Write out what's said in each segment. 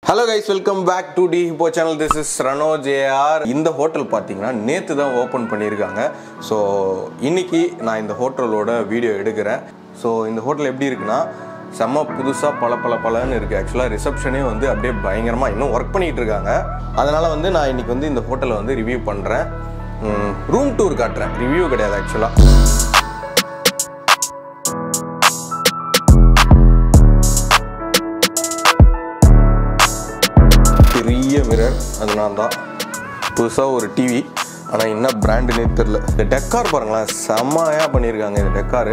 Hello guys welcome back to the Hippo channel this is ரனோ ஜேஆர் இந்த hotel பார்த்தீங்கன்னா நேற்று தான் ஓப்பன் பண்ணியிருக்காங்க ஸோ இன்னைக்கு நான் இந்த ஹோட்டலோட வீடியோ எடுக்கிறேன் ஸோ இந்த ஹோட்டல் எப்படி இருக்குன்னா செம்ம புதுசாக பல பல பலன்னு இருக்குது ஆக்சுவலாக ரிசப்ஷனே வந்து அப்படியே பயங்கரமாக இன்னும் ஒர்க் பண்ணிகிட்டு இருக்காங்க அதனால் வந்து நான் இன்னைக்கு வந்து இந்த ஹோட்டலை வந்து ரிவ்யூ பண்ணுறேன் ரூம் டூர் காட்டுறேன் ரிவ்யூ கிடையாது ஆக்சுவலாக பெரிய மிரர் அது நான் தான் புதுசாக ஒரு டிவி ஆனால் என்ன பிராண்டுனே தெரில இந்த டெக்கார் பாருங்களேன் செம்மையாக பண்ணியிருக்காங்க இந்த டெக்காரு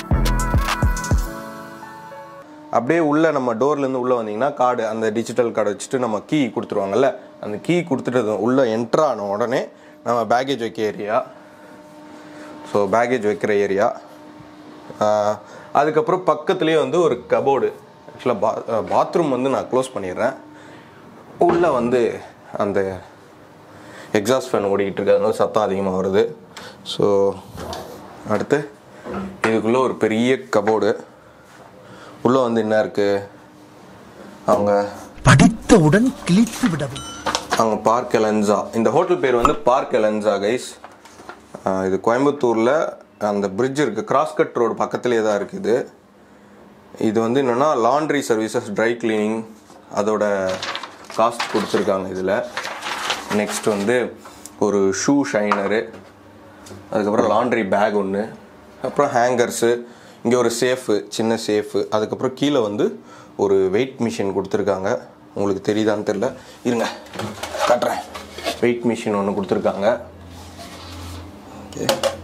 அப்படியே உள்ள நம்ம டோர்லேருந்து உள்ளே வந்தீங்கன்னா கார்டு அந்த டிஜிட்டல் கார்டு வச்சுட்டு நம்ம கீ கொடுத்துருவாங்கல்ல அந்த கீ கொடுத்துட்டு உள்ளே என்ட்ரு ஆன உடனே நம்ம பேக்கேஜ் வைக்க ஏரியா ஸோ பேக்கேஜ் வைக்கிற ஏரியா அதுக்கப்புறம் பக்கத்துலேயே வந்து ஒரு கபோர்டு ஆக்சுவலாக பா பாத்ரூம் வந்து நான் க்ளோஸ் பண்ணிடுறேன் உள்ளே வந்து அந்த எக்ஸாஸ்ட் ஃபேன் ஓடிக்கிட்டு இருக்கு அதனால சத்தம் அதிகமாக வருது ஸோ அடுத்து இதுக்குள்ளே ஒரு பெரிய கபோர்டு உள்ளே வந்து என்ன இருக்குது அவங்க படித்தவுடன் கிழித்து விடவும் அவங்க பார்க் எலன்சா இந்த ஹோட்டல் பேர் வந்து பார்க் எலன்சா கைஸ் இது கோயம்புத்தூரில் அந்த பிரிட்ஜ் இருக்குது கிராஸ்கட் ரோடு பக்கத்துலேயே தான் இருக்குது இது வந்து என்னென்னா லாண்ட்ரி சர்வீசஸ் ட்ரை கிளீனிங் அதோட காஸ்ட் கொடுத்துருக்காங்க இதில் நெக்ஸ்ட் வந்து ஒரு ஷூ ஷைனரு அதுக்கப்புறம் லாண்ட்ரி பேக் ஒன்று அப்புறம் ஹேங்கர்ஸு இங்கே ஒரு சேஃபு சின்ன சேஃபு அதுக்கப்புறம் கீழே வந்து ஒரு வெயிட் மிஷின் கொடுத்துருக்காங்க உங்களுக்கு தெரியுதான்னு தெரில இருங்க காட்டுறேன் வெயிட் மிஷின் ஒன்று கொடுத்துருக்காங்க ஓகே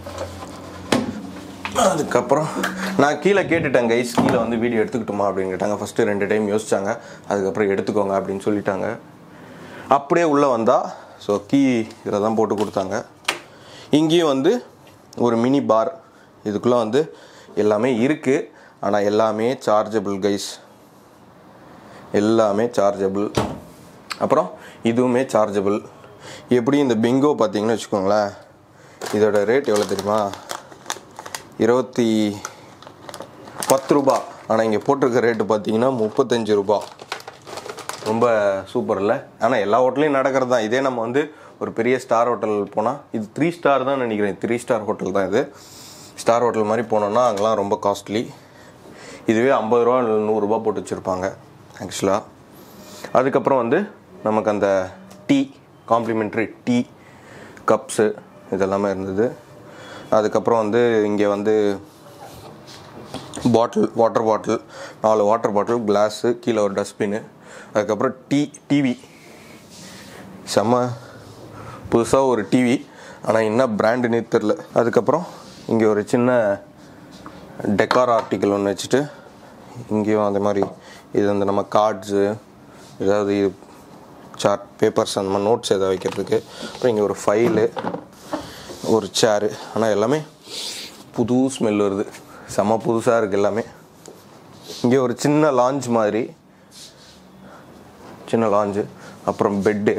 அதுக்கப்புறம் நான் கீழே கேட்டுட்டேன் கைஸ் கீழே வந்து வீடியோ எடுத்துக்கிட்டுமா அப்படின்னு கேட்டாங்க ஃபஸ்ட்டு ரெண்டு டைம் யோசிச்சாங்க அதுக்கப்புறம் எடுத்துக்கோங்க அப்படின்னு சொல்லிட்டாங்க அப்படியே உள்ளே வந்தால் ஸோ கீ இதில் தான் போட்டு கொடுத்தாங்க இங்கேயும் வந்து ஒரு மினி பார் இதுக்குள்ளே வந்து எல்லாமே இருக்குது ஆனால் எல்லாமே சார்ஜபிள் கைஸ் எல்லாமே சார்ஜபிள் அப்புறம் இதுவுமே சார்ஜபிள் எப்படி இந்த பிங்கோ பார்த்தீங்கன்னு வச்சுக்கோங்களேன் இதோட ரேட் எவ்வளோ தெரியுமா இருபத்தி பத்து ரூபா ஆனால் இங்கே போட்டிருக்க ரேட்டு பார்த்தீங்கன்னா முப்பத்தஞ்சு ரூபா ரொம்ப சூப்பர் இல்லை ஆனால் எல்லா ஹோட்டலையும் நடக்கிறது தான் இதே நம்ம வந்து ஒரு பெரிய ஸ்டார் ஹோட்டல் போனால் இது த்ரீ ஸ்டார் தான் நினைக்கிறேன் த்ரீ ஸ்டார் ஹோட்டல் தான் இது ஸ்டார் ஹோட்டல் மாதிரி போனோம்னா அங்கெல்லாம் ரொம்ப காஸ்ட்லி இதுவே ஐம்பது ரூபா இல்லை நூறுரூபா போட்டு வச்சுருப்பாங்க ஆக்சுவலாக அதுக்கப்புறம் வந்து நமக்கு அந்த டீ காம்ப்ளிமெண்ட்ரி டீ கப்ஸு இதெல்லாமே இருந்தது அதுக்கப்புறம் வந்து இங்கே வந்து பாட்டில் வாட்டர் பாட்டில் நாலு வாட்டர் பாட்டில் கிளாஸு கீழே ஒரு டஸ்ட்பின்னு அதுக்கப்புறம் டீ டிவி செம்ம புதுசாக ஒரு டிவி ஆனால் என்ன பிராண்டுன்னே தெரில அதுக்கப்புறம் இங்கே ஒரு சின்ன டெக்கார் ஆர்டிக்கல் ஒன்று வச்சுட்டு இங்கேயும் அந்த மாதிரி இது வந்து நம்ம கார்ட்ஸு ஏதாவது சார்ட் பேப்பர்ஸ் அந்த மாதிரி நோட்ஸ் எதாவது வைக்கிறதுக்கு அப்புறம் இங்கே ஒரு ஃபைலு ஒரு சேரு ஆனால் எல்லாமே புது ஸ்மெல் வருது செம புதுசாக இருக்குது எல்லாமே இங்கே ஒரு சின்ன லாஞ்ச் மாதிரி சின்ன லாஞ்சு அப்புறம் பெட்டு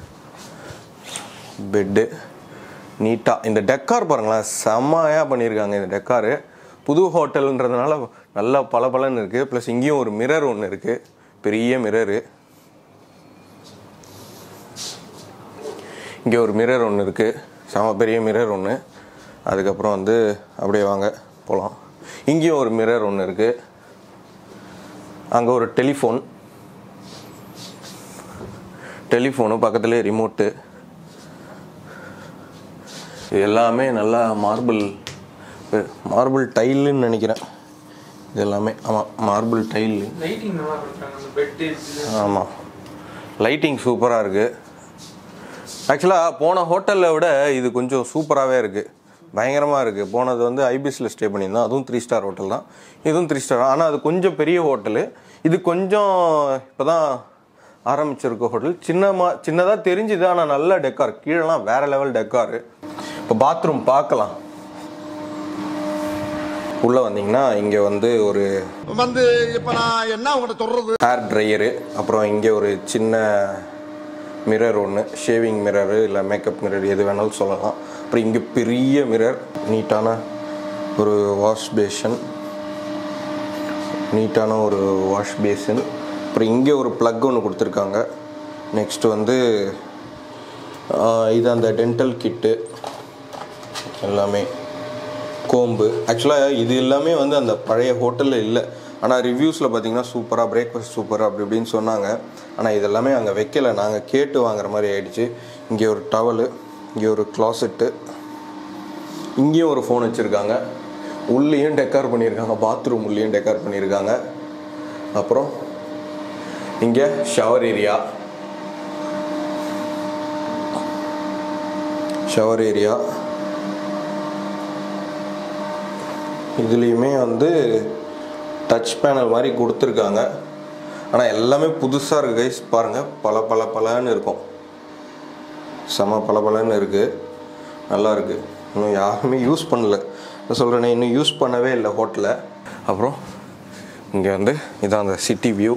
பெட்டு நீட்டாக இந்த டெக்கார் பாருங்களேன் செம்மையாக பண்ணியிருக்காங்க இந்த டெக்காரு புது ஹோட்டலுன்றதுனால நல்லா பல பலன்னு இருக்குது ப்ளஸ் இங்கேயும் ஒரு மிரர் ஒன்று இருக்குது பெரிய மிரரு இங்கே ஒரு மிரர் ஒன்று இருக்குது செம பெரிய மிரர் ஒன்று அதுக்கப்புறம் வந்து அப்படியே வாங்க போகலாம் இங்கேயும் ஒரு மிரர் ஒன்று இருக்குது அங்கே ஒரு டெலிஃபோன் டெலிஃபோனு பக்கத்துலேயே ரிமோட்டு இது எல்லாமே நல்லா மார்பிள் மார்பிள் டைல்லுன்னு நினைக்கிறேன் இது எல்லாமே ஆமாம் மார்பிள் டைல்லு லைட்டிங் நல்லா கொடுக்குறாங்க அந்த பெட்டு ஆமாம் லைட்டிங் சூப்பராக இருக்குது ஆக்சுவலாக போன ஹோட்டலில் விட இது கொஞ்சம் சூப்பராகவே இருக்குது பயங்கரமாக இருக்குது போனது வந்து ஐபிஎஸ்சில் ஸ்டே பண்ணியிருந்தோம் அதுவும் த்ரீ ஸ்டார் ஹோட்டல் தான் இதுவும் த்ரீ ஸ்டார் ஆனால் அது கொஞ்சம் பெரிய ஹோட்டலு இது கொஞ்சம் இப்போ தான் ஆரம்பிச்சிருக்க ஹோட்டல் சின்னமா சின்னதாக தெரிஞ்சுது ஆனால் நல்ல டெக்கார் கீழெல்லாம் வேறு லெவல் டெக்காரு இப்போ பாத்ரூம் பார்க்கலாம் உள்ளே வந்தீங்கன்னா இங்கே வந்து ஒரு வந்து இப்ப நான் என்ன உங்கள்கிட்ட சொல்றது ஹேர் ட்ரையரு அப்புறம் இங்கே ஒரு சின்ன மிரர் ஒன்று ஷேவிங் மிரரு இல்லை மேக்கப் மிரர் எது வேணாலும் சொல்லலாம் அப்புறம் இங்கே பெரிய மிரர் நீட்டான ஒரு வாஷ் பேஷன் நீட்டான ஒரு வாஷ் பேசின் அப்புறம் இங்கே ஒரு ப்ளக் ஒன்று கொடுத்துருக்காங்க நெக்ஸ்ட் வந்து ஆஹ், இது அந்த டென்டல் கிட்டு எல்லாமே கோம்பு ஆக்சுவலாக இது எல்லாமே வந்து அந்த பழைய ஹோட்டலில் இல்லை ஆனால் ரிவ்யூஸில் பார்த்தீங்கன்னா சூப்பராக பிரேக்ஃபாஸ்ட் சூப்பராக அப்படி இப்படின்னு சொன்னாங்க ஆனால் இதெல்லாமே அங்கே வைக்கல நாங்கள் கேட்டு வாங்குற மாதிரி ஆயிடுச்சு இங்கே ஒரு டவலு இங்கே ஒரு க்ளாசெட்டு இங்கேயும் ஒரு ஃபோன் வச்சுருக்காங்க உள்ளேயும் டெக்கார் பண்ணியிருக்காங்க பாத்ரூம் உள்ளேயும் டெக்கார் பண்ணியிருக்காங்க அப்புறம் இங்கே ஷவர் ஏரியா ஷவர் ஏரியா இதுலேயுமே வந்து டச் பேனல் மாதிரி கொடுத்துருக்காங்க ஆனால் எல்லாமே புதுசாக இருக்குது கைஸ் பாருங்கள் பல பல பலன்னு இருக்கும் செம பல பலன்னு இருக்குது நல்லா இருக்குது இன்னும் யாருமே யூஸ் பண்ணல நான் சொல்கிறேனே இன்னும் யூஸ் பண்ணவே இல்லை ஹோட்டலில் அப்புறம் இங்கே வந்து இதான் அந்த சிட்டி வியூ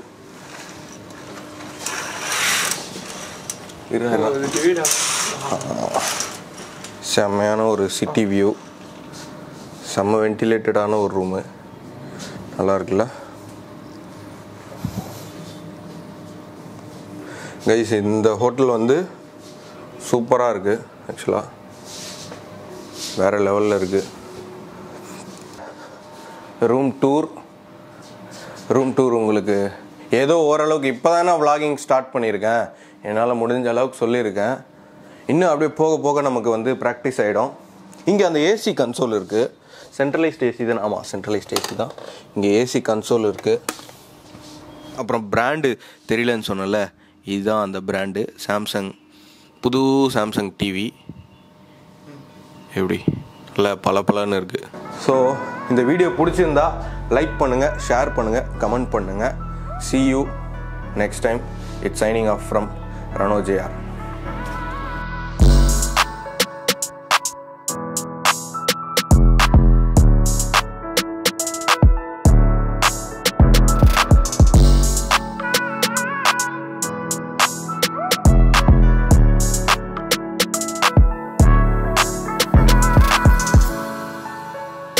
இரு இரு. அது வீடா செம்மையான ஒரு சிட்டி வியூ செம்ம வென்டிலேட்டடான ஒரு ரூமு நல்லா இருக்குல்ல கைஸ் இந்த ஹோட்டல் வந்து சூப்பராக இருக்குது ஆக்சுவலாக வேறு லெவலில் இருக்குது ரூம் டூர் ரூம் டூர் உங்களுக்கு ஏதோ ஓரளவுக்கு இப்போ தானே vlogging ஸ்டார்ட் பண்ணியிருக்கேன் என்னால் முடிஞ்ச அளவுக்கு சொல்லியிருக்கேன் இன்னும் அப்படியே போக போக நமக்கு வந்து ப்ராக்டிஸ் ஆகிடும் இங்கே அந்த ஏசி கன்சோல் இருக்குது சென்ட்ரலைஸ்ட் ஏசி தான் ஆமாம் சென்ட்ரலைஸ்ட் ஏசி தான் இங்கே ஏசி கன்சோல் இருக்குது அப்புறம் பிராண்டு தெரியலன்னு சொன்னல இதுதான் அந்த பிராண்டு சாம்சங் புது சாம்சங் டிவி எப்படி நல்ல பல பலன்னு இருக்குது ஸோ இந்த வீடியோ பிடிச்சிருந்தா லைக் பண்ணுங்கள் ஷேர் பண்ணுங்கள் கமெண்ட் பண்ணுங்கள் see you next time it's signing off from Rano JR